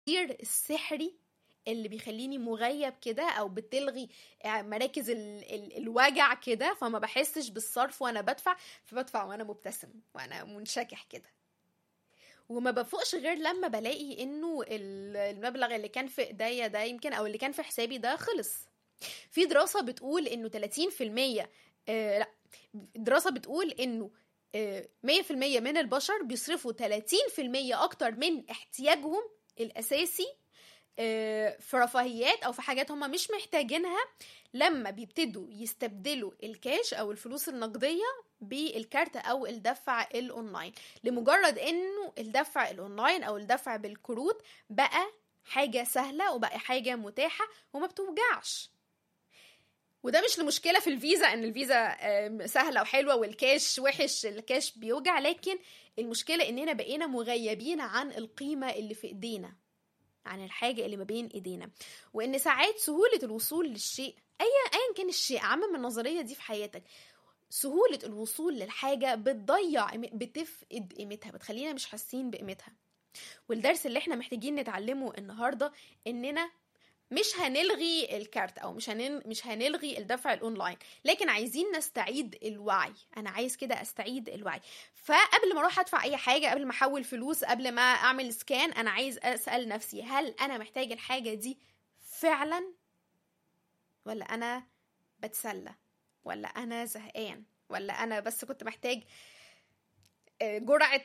السحري اللي بيخليني مغيب كده او بتلغي مراكز ال ال الوجع كده فما بحسش بالصرف وانا بدفع فبدفع وانا مبتسم وانا منشكح كده وما بفوقش غير لما بلاقي انه المبلغ اللي كان في ايديا ده يمكن او اللي كان في حسابي ده خلص في دراسه بتقول انه 30% آه لا دراسه بتقول انه آه 100% من البشر بيصرفوا 30% اكتر من احتياجهم الاساسي آه في رفاهيات او في حاجات هم مش محتاجينها لما بيبتدوا يستبدلوا الكاش او الفلوس النقديه بالكارت او الدفع الاونلاين لمجرد انه الدفع الاونلاين او الدفع بالكروت بقى حاجه سهله وبقى حاجه متاحه وما بتوجعش وده مش المشكله في الفيزا ان الفيزا سهله وحلوه والكاش وحش الكاش بيوجع لكن المشكله اننا بقينا مغيبين عن القيمه اللي في ايدينا عن الحاجه اللي ما بين ايدينا وان ساعات سهوله الوصول للشيء ايا ايا كان الشيء عمم النظريه دي في حياتك سهولة الوصول للحاجة بتضيع بتفقد قيمتها بتخلينا مش حاسين بقيمتها والدرس اللي احنا محتاجين نتعلمه النهاردة اننا مش هنلغي الكارت او مش هنن... مش هنلغي الدفع الاونلاين لكن عايزين نستعيد الوعي انا عايز كده استعيد الوعي فقبل ما اروح ادفع اي حاجه قبل ما احول فلوس قبل ما اعمل سكان انا عايز اسال نفسي هل انا محتاج الحاجه دي فعلا ولا انا بتسلى ولا انا زهقان ولا انا بس كنت محتاج جرعه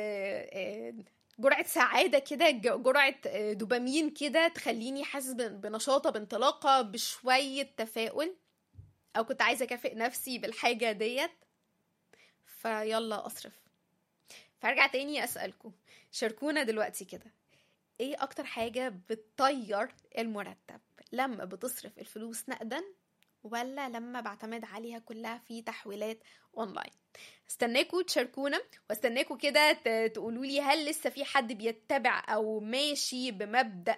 جرعه سعاده كده جرعه دوبامين كده تخليني حاسس بنشاطه بانطلاقه بشويه تفاؤل او كنت عايزه اكافئ نفسي بالحاجه ديت فيلا اصرف فارجع تاني اسالكم شاركونا دلوقتي كده ايه اكتر حاجه بتطير المرتب لما بتصرف الفلوس نقدا ولا لما بعتمد عليها كلها في تحويلات اونلاين استناكوا تشاركونا واستناكوا كده تقولوا لي هل لسه في حد بيتبع او ماشي بمبدا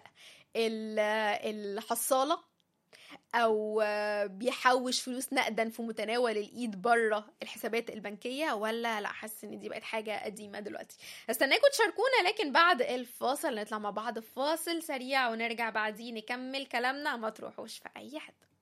الحصاله او بيحوش فلوس نقدا في متناول الايد بره الحسابات البنكيه ولا لا حاسس ان دي بقت حاجه قديمه دلوقتي استناكم تشاركونا لكن بعد الفاصل نطلع مع بعض فاصل سريع ونرجع بعدين نكمل كلامنا ما تروحوش في اي حته